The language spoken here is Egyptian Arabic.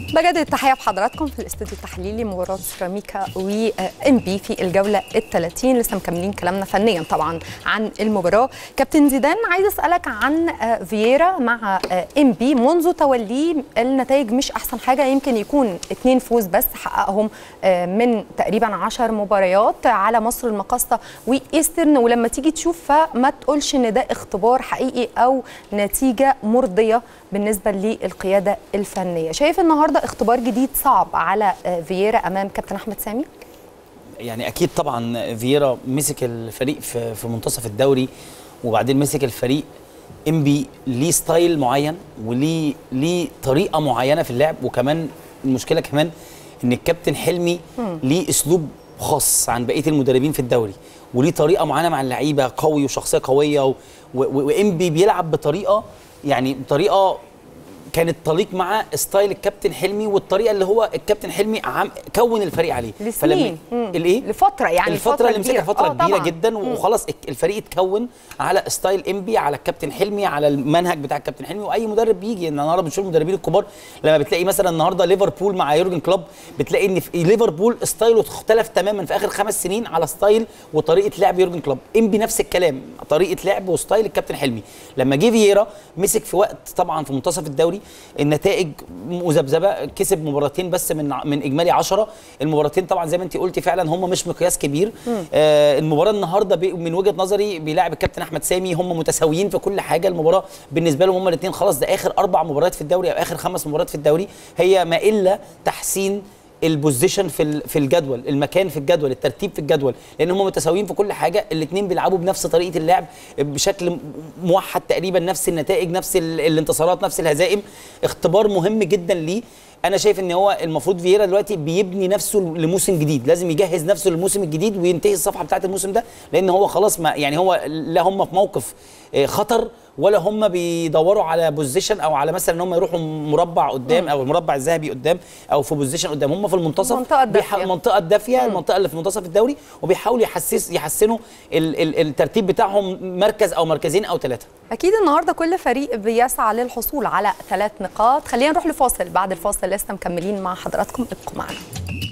بجد التحيه بحضراتكم في الاستوديو التحليلي مباراه سيراميكا وام بي في الجوله ال 30 لسه مكملين كلامنا فنيا طبعا عن المباراه كابتن زيدان عايز اسالك عن فييرا مع ام بي منذ توليه النتائج مش احسن حاجه يمكن يكون اثنين فوز بس حققهم من تقريبا 10 مباريات على مصر المقاصه وايسترن ولما تيجي تشوف فما تقولش ان ده اختبار حقيقي او نتيجه مرضيه بالنسبه للقياده الفنيه شايف النهارده اختبار جديد صعب على فييرا امام كابتن احمد سامي يعني اكيد طبعا فييرا مسك الفريق في في منتصف الدوري وبعدين مسك الفريق انبي ليه ستايل معين وليه ليه طريقه معينه في اللعب وكمان المشكله كمان ان الكابتن حلمي ليه اسلوب خاص عن بقيه المدربين في الدوري وليه طريقه معينه مع اللعيبه قوي وشخصيه قويه وانبي بيلعب بطريقه يعني بطريقه كانت تليق مع ستايل الكابتن حلمي والطريقه اللي هو الكابتن حلمي عم كون الفريق عليه لسنين الايه لفتره يعني الفتره اللي مسكها فتره آه كبيره طبعاً. جدا وخلاص الفريق اتكون على ستايل انبي على الكابتن حلمي على المنهج بتاع الكابتن حلمي واي مدرب بيجي ان النهارده بنشوف المدربين الكبار لما بتلاقي مثلا النهارده ليفربول مع يورجن كلوب بتلاقي ان في ليفربول ستايله اختلف تماما في اخر خمس سنين على ستايل وطريقه لعب يورجن كلوب انبي نفس الكلام طريقه لعب وستايل الكابتن حلمي لما جه فييرا مسك في وقت طبعا في منتصف الدوري النتائج مذبذبه كسب مباراتين بس من من اجمالي 10 المباراتين طبعا زي ما انت قلتي فعلا هم مش مقياس كبير آه المباراه النهارده بي- من وجهه نظري بيلاعب الكابتن احمد سامي هم متساويين في كل حاجه المباراه بالنسبه لهم هم الاثنين خلاص ده اخر اربع مباريات في الدوري او اخر خمس مباريات في الدوري هي ما الا تحسين البوزيشن في ال- في الجدول المكان في الجدول الترتيب في الجدول لان هم متساويين في كل حاجه الاثنين بيلعبوا بنفس طريقه اللعب بشكل موحد تقريبا نفس النتائج نفس ال- الانتصارات نفس الهزائم اختبار مهم جدا ليه انا شايف ان هو المفروض فييرا دلوقتي بيبني نفسه لموسم جديد لازم يجهز نفسه للموسم الجديد وينتهي الصفحه بتاعه الموسم ده لان هو خلاص ما يعني هو لا هم في موقف آه، خطر ولا هم بيدوروا على بوزيشن او على مثلا ان هم يروحوا مربع قدام او المربع الذهبي قدام او في بوزيشن قدام هم في المنتصف المنطقة الدافية. بيح- المنطقه الدافيه المنطقه اللي في منتصف الدوري وبيحاولوا يحسس يحسنوا ال ال الترتيب بتاعهم مركز او مركزين او ثلاثه اكيد النهارده كل فريق بيسعى للحصول على ثلاث نقاط خلينا نروح لفاصل بعد الفاصل لسه مكملين مع حضراتكم ابقوا معنا